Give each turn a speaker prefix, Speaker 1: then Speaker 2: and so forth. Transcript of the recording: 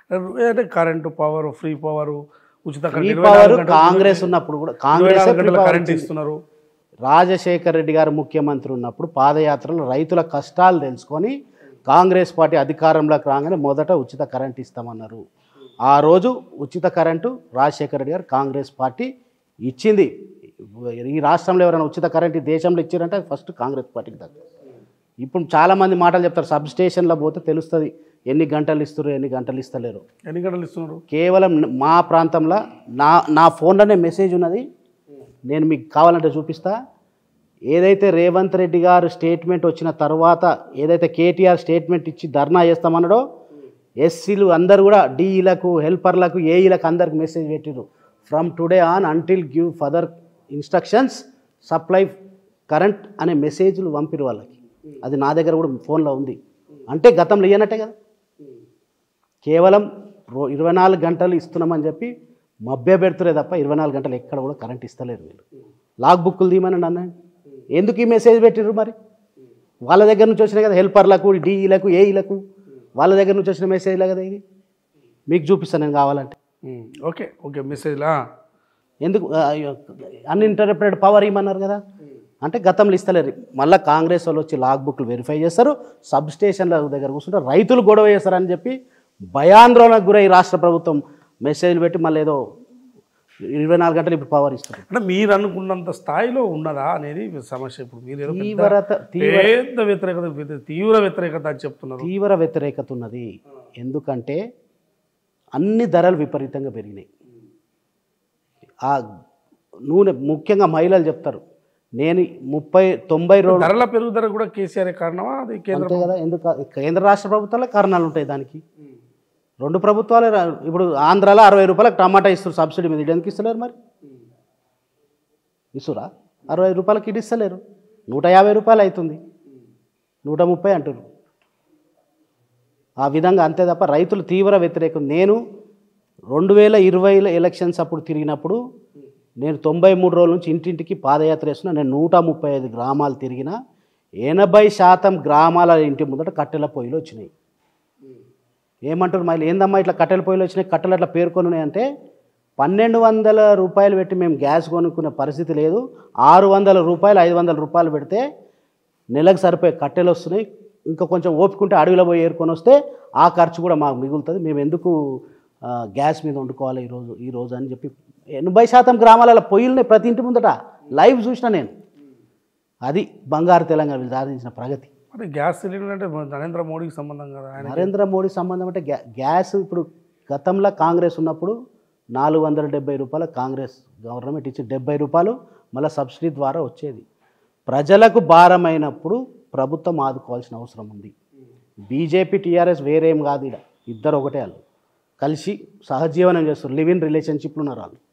Speaker 1: అంటే current power free power ఉచిత
Speaker 2: free
Speaker 1: current ఇరవై
Speaker 2: పవర్
Speaker 1: నాలుగు గంటలు
Speaker 2: కాంగ్రెస్ ఉన్నప్పుడు కూడా
Speaker 1: ఇరవై
Speaker 2: కాంగ్రెస్
Speaker 1: నాలుగు గంటల కరెంట్ ఇస్తున్నారు
Speaker 2: రాజశేఖర్ రెడ్డి గారు ముఖ్యమంత్రి ఉన్నప్పుడు పాదయాత్రలో రైతుల కష్టాలు తెలుసుకొని కాంగ్రెస్ పార్టీ అధికారంలోకి రాగానే మొదట ఉచిత కరెంట్ ఇస్తామన్నారు ఆ రోజు ఉచిత కరెంటు రాజశేఖర్ రెడ్డి గారు కాంగ్రెస్ పార్టీ ఇచ్చింది ఈ రాష్ట్రంలో ఎవరైనా ఉచిత కరెంట్ ఈ దేశంలో ఇచ్చారంటే అది ఫస్ట్ కాంగ్రెస్ పార్టీకి దగ్గర ఇప్పుడు చాలామంది మాటలు చెప్తారు సబ్ స్టేషన్లో పోతే తెలుస్తుంది ఎన్ని గంటలు ఇస్తారు ఎన్ని గంటలు ఇస్తలేరు
Speaker 1: ఎన్ని గంటలు ఇస్తున్నారు
Speaker 2: కేవలం మా ప్రాంతంలో నా నా ఫోన్లోనే మెసేజ్ ఉన్నది నేను మీకు కావాలంటే చూపిస్తా ఏదైతే రేవంత్ రెడ్డి గారు స్టేట్మెంట్ వచ్చిన తర్వాత ఏదైతే కేటీఆర్ స్టేట్మెంట్ ఇచ్చి ధర్నా చేస్తామన్నాడో ఎస్సీలు అందరు కూడా డీఈలకు హెల్పర్లకు ఏఈలకు అందరికి మెసేజ్ పెట్టిర్రు from today on until give further instructions supply current అనే మెసేజ్లు పంపిరు వాళ్ళకి అది నా దగ్గర కూడా ఫోన్లో ఉంది అంటే గతంలో ఇయ్యనట్టే కదా కేవలం రో ఇరవై నాలుగు గంటలు ఇస్తున్నామని చెప్పి మభ్య పెడుతురే తప్ప ఇరవై నాలుగు గంటలు ఎక్కడ కూడా కరెంట్ ఇస్తలేరు వీళ్ళు లాగ్ బుక్కులు తీయమని అన్నాడు ఎందుకు ఈ మెసేజ్ పెట్టిర్రు మరి వాళ్ళ దగ్గర నుంచి వచ్చినాయి కదా హెల్పర్లకు డీఈలకు ఏఈలకు వాళ్ళ దగ్గర నుంచి వచ్చిన మెసేజ్లే కదా ఇది మీకు చూపిస్తాను నేను కావాలంటే
Speaker 1: ఉమ్, ఓకే ఓకే మెసేజ్లా
Speaker 2: ఎందుకు అన్ఇంటరప్టెడ్ పవర్ ఇమ్మన్నారు కదా అంటే గతంలో ఇస్తలేరు మళ్ళీ కాంగ్రెస్ వాళ్ళు వచ్చి లాగ్ బుక్లు వెరిఫై చేస్తారు సబ్ స్టేషన్ల దగ్గర కూర్చుంటే రైతులు గొడవ చేస్తారని చెప్పి భయాందోళనకు గురై రాష్ట్ర ప్రభుత్వం మెసేజ్లు పెట్టి మళ్ళీ ఏదో ఇరవై నాలుగు గంటలు ఇప్పుడు పవర్ ఇస్తారు
Speaker 1: అంటే మీరు అనుకున్నంత స్థాయిలో ఉన్నదా అనేది సమస్య ఇప్పుడు మీరు ఏదో పెద్ద-
Speaker 2: తీవ్రత తీవ్ర
Speaker 1: పెద్ద వ్యతిరేకత పెద్ద- తీవ్ర వ్యతిరేకత అని చెప్తున్నారు
Speaker 2: తీవ్ర వ్యతిరేకత ఉన్నది ఎందుకంటే అన్ని ధరలు విపరీతంగా పెరిగినాయి ఆ నూనె ముఖ్యంగా మహిళలు చెప్తారు నేను ముప్పై తొంభై రోజులు
Speaker 1: ధరల పెరుగుదల కూడా కేసీఆర్ కారణమా అది కేంద్ర
Speaker 2: అంతే కదా ఎందుకు కేంద్ర రాష్ట్ర ప్రభుత్వాలే కారణాలు ఉంటాయి దానికి రెండు ప్రభుత్వాలే రా- ఇప్పుడు ఆంధ్రాలో అరవై రూపాయలకు టమాటా ఇస్తారు సబ్సిడీ మీద ఇది ఎందుకు ఇస్తలేరు మరి ఇస్తురా అరవై రూపాయలకి ఇది ఇస్తలేరు నూట యాభై రూపాయలు అవుతుంది నూట ముప్పై అంటారు ఆ విధంగా అంతే తప్ప రైతులు తీవ్ర వ్యతిరేకం నేను రెండు వేల ఇరవైలో ఎలక్షన్స్ అప్పుడు తిరిగినప్పుడు నేను తొంభై మూడు రోజుల నుంచి ఇంటింటికి పాదయాత్ర చేస్తున్నా నేను నూట ముప్పై ఐదు గ్రామాలు తిరిగిన ఎనభై శాతం గ్రామాల ఇంటి ముందట కట్టెల పొయ్యిలు వచ్చినాయి ఏమంటారు మళ్ళీ ఏందమ్మా ఇట్లా కట్టెల పొయ్యిలు వచ్చినాయి కట్టెలు అట్లా పేర్కొని ఉన్నాయంటే పన్నెండు వందల రూపాయలు పెట్టి మేము గ్యాస్ కొనుక్కునే పరిస్థితి లేదు ఆరు వందల రూపాయలు ఐదు వందల రూపాయలు పెడితే నెలకు సరిపోయే కట్టెలు వస్తున్నాయి ఇంకా కొంచెం ఓపికంటే అడవిలో పోయి ఏరుకొని వస్తే ఆ ఖర్చు కూడా మాకు మిగులుతుంది మేము ఎందుకు ఆ, గ్యాస్ మీద వండుకోవాలి ఈరోజు ఈ రోజు అని చెప్పి ఎనభై శాతం గ్రామాలలో పొయ్యిలున్నాయి ప్రతి ఇంటి ముందట లైవ్ చూసిన నేను అది బంగారు తెలంగాణ వీళ్ళు సాధించిన ప్రగతి
Speaker 1: మరి గ్యాస్ సిలిండర్ అంటే మన నరేంద్ర మోడీకి సంబంధం కదా ఆయన
Speaker 2: నరేంద్ర మోడీ సంబంధం అంటే గ్యా గ్యాస్ ఇప్పుడు గతంలో కాంగ్రెస్ ఉన్నప్పుడు నాలుగు వందల డెబ్బై రూపాయలు కాంగ్రెస్ గవర్నమెంట్ ఇచ్చి డెబ్బై రూపాయలు మళ్ళీ సబ్సిడీ ద్వారా వచ్చేది ప్రజలకు భారమైనప్పుడు ప్రభుత్వం ఆదుకోవాల్సిన అవసరం ఉంది బీజేపీ టీఆర్ఎస్ వేరేం కాదు ఇక్కడ ఇద్దరు ఒకటే వాళ్ళు కలిసి సహజీవనం చేస్తారు లివ్ ఇన్ రిలేషన్షిప్లు ఉన్నారు వాళ్ళు